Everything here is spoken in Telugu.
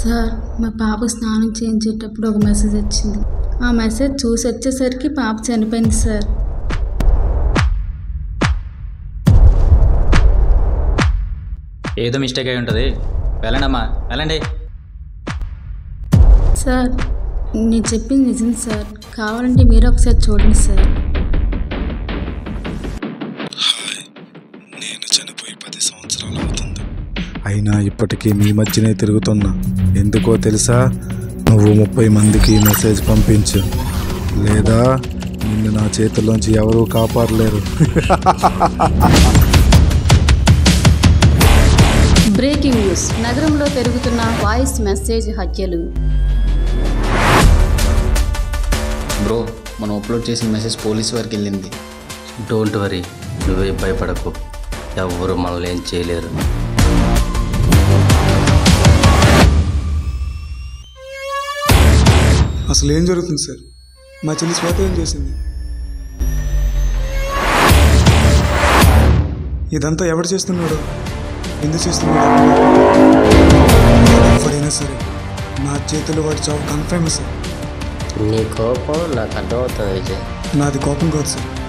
సార్ మా పాప స్నానం చేయించేటప్పుడు ఒక మెసేజ్ వచ్చింది ఆ మెసేజ్ చూసి వచ్చేసరికి పాప చనిపోయింది సార్ ఏదో మిస్టేక్ అయి ఉంటుంది వెళ్ళండి అమ్మా వెళ్ళండి సార్ నేను చెప్పింది నిజం సార్ కావాలంటే మీరు ఒకసారి చూడండి సార్ నేను చనిపోయి పది సంవత్సరాలు అవుతుంది అయినా ఇప్పటికీ మీ మధ్యనే తిరుగుతున్నా ఎందుకో తెలుసా నువ్వు ముప్పై మందికి మెసేజ్ పంపించు లేదా నిన్ను నా చేతుల్లోంచి ఎవరూ కాపాడలేరు బ్రేకింగ్ న్యూస్ నగరంలో పెరుగుతున్న వాయిస్ మెసేజ్ హత్యలు బ్రో మనం అప్లోడ్ చేసిన మెసేజ్ పోలీస్ వారికి వెళ్ళింది డోంట్ వరీ నువ్వే భయపడకు ఎవ్వరు మనల్ని ఏం చేయలేరు అసలు ఏం జరుగుతుంది సార్ మా చెల్లి శ్వేత ఏం చేసింది ఇదంతా ఎవడు చేస్తున్నాడు ఎందుకు చేస్తున్నాడు ఎవడైనా సరే నా చేతులు వాడి చావు కన్ఫర్మ్ సార్ నీ కోపం నాకు అర్థమవుతుంది విజయ్ నాది కోపం కాదు సార్